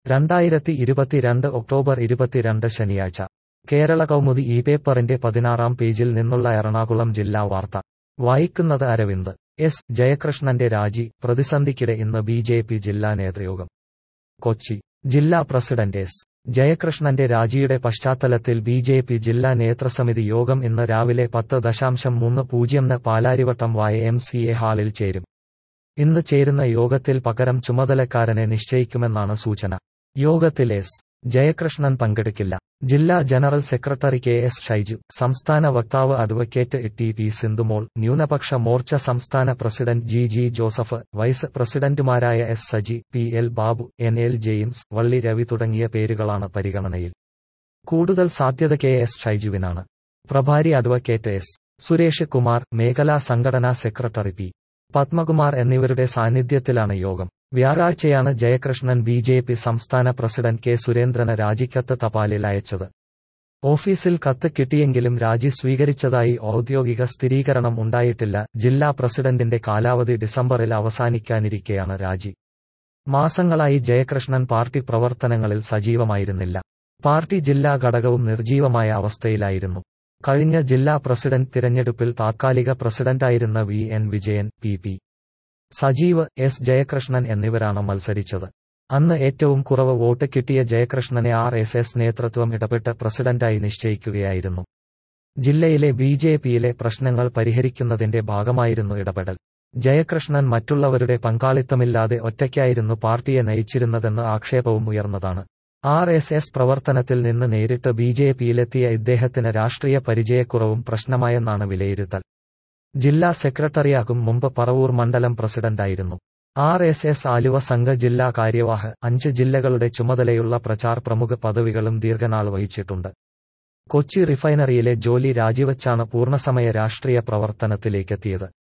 രണ്ടായിരത്തി ഇരുപത്തിരണ്ട് ഒക്ടോബർ ഇരുപത്തിരണ്ട് ശനിയാഴ്ച കേരള കൗമുദി ഈ പേപ്പറിന്റെ പതിനാറാം പേജിൽ നിന്നുള്ള എറണാകുളം ജില്ലാ വാർത്ത വായിക്കുന്നത് അരവിന്ദ് എസ് ജയകൃഷ്ണന്റെ രാജി പ്രതിസന്ധിക്കിടെ ഇന്ന് ബി ജെ പി ജില്ലാ നേതൃയോഗം കൊച്ചി ജില്ലാ പ്രസിഡന്റ് എസ് ജയകൃഷ്ണന്റെ രാജിയുടെ പശ്ചാത്തലത്തിൽ ബി ജെ പി ജില്ലാ നേതൃസമിതി യോഗം ഇന്ന് രാവിലെ പത്ത് ദശാംശം മൂന്ന് പൂജ്യംന് പാലാരിവട്ടം വായ എം സി എ ഹാളിൽ ചേരും ഇന്ന് ചേരുന്ന യോഗത്തിൽ പകരം ചുമതലക്കാരനെ നിശ്ചയിക്കുമെന്നാണ് സൂചന യോഗത്തിൽ എസ് ജയകൃഷ്ണൻ പങ്കെടുക്കില്ല ജില്ലാ general secretary K S Shaiju സംസ്ഥാന വക്താവ് അഡ്വക്കേറ്റ് ടി പി സിന്ധുമോൾ ന്യൂനപക്ഷ മോർച്ച സംസ്ഥാന president G G Joseph vice പ്രസിഡന്റുമാരായ S Saji P L Babu N L James Valli Ravi തുടങ്ങിയ പേരുകളാണ് പരിഗണനയിൽ കൂടുതൽ സാധ്യത കെ എസ് ഷൈജുവിനാണ് പ്രഭാരി അഡ്വക്കേറ്റ് എസ് സുരേഷ് കുമാർ മേഖലാ സംഘടനാ സെക്രട്ടറി പി പത്മകുമാർ എന്നിവരുടെ സാന്നിധ്യത്തിലാണ് യോഗം വ്യാഴാഴ്ചയാണ് ജയകൃഷ്ണൻ ബി ജെ പി സംസ്ഥാന പ്രസിഡന്റ് കെ സുരേന്ദ്രന് രാജിക്കത്ത് തപാലിൽ അയച്ചത് ഓഫീസിൽ കത്ത് കിട്ടിയെങ്കിലും രാജി സ്വീകരിച്ചതായി ഔദ്യോഗിക സ്ഥിരീകരണം ഉണ്ടായിട്ടില്ല ജില്ലാ പ്രസിഡന്റിന്റെ കാലാവധി ഡിസംബറിൽ അവസാനിക്കാനിരിക്കെയാണ് രാജി മാസങ്ങളായി ജയകൃഷ്ണൻ പാർട്ടി പ്രവർത്തനങ്ങളിൽ സജീവമായിരുന്നില്ല പാർട്ടി ജില്ലാ ഘടകവും നിർജീവമായ അവസ്ഥയിലായിരുന്നു കഴിഞ്ഞ ജില്ലാ പ്രസിഡന്റ് തിരഞ്ഞെടുപ്പിൽ താത്കാലിക പ്രസിഡന്റായിരുന്ന V N Vijayan P P Sajeev S Jayakrishnan എന്നിവരാണ് മത്സരിച്ചത് അന്ന് ഏറ്റവും കുറവ് വോട്ട് കിട്ടിയ ജയകൃഷ്ണനെ ആർ എസ് എസ് നേതൃത്വം ഇടപെട്ട് പ്രസിഡന്റായി നിശ്ചയിക്കുകയായിരുന്നു ജില്ലയിലെ ബി ജെ പിയിലെ പ്രശ്നങ്ങൾ പരിഹരിക്കുന്നതിന്റെ ഭാഗമായിരുന്നു ഇടപെടൽ ജയകൃഷ്ണൻ മറ്റുള്ളവരുടെ പങ്കാളിത്തമില്ലാതെ ഒറ്റയ്ക്കായിരുന്നു പാർട്ടിയെ നയിച്ചിരുന്നതെന്ന് ആക്ഷേപവും ഉയർന്നതാണ് ആർ എസ് എസ് പ്രവർത്തനത്തിൽ നിന്ന് നേരിട്ട് ബി ജെ പിയിലെത്തിയ ഇദ്ദേഹത്തിന് രാഷ്ട്രീയ പരിചയക്കുറവും പ്രശ്നമായെന്നാണ് വിലയിരുത്തൽ ജില്ലാ സെക്രട്ടറിയാകും മുമ്പ് പറവൂർ മണ്ഡലം പ്രസിഡന്റായിരുന്നു ആർ എസ് എസ് ആലുവ സംഘ ജില്ലാ കാര്യവാഹ് അഞ്ച് ജില്ലകളുടെ ചുമതലയുള്ള പ്രചാർ പ്രമുഖ പദവികളും ദീർഘനാൾ വഹിച്ചിട്ടുണ്ട് കൊച്ചി റിഫൈനറിയിലെ ജോലി രാജിവച്ചാണ് പൂർണ്ണസമയ രാഷ്ട്രീയ പ്രവർത്തനത്തിലേക്കെത്തിയത്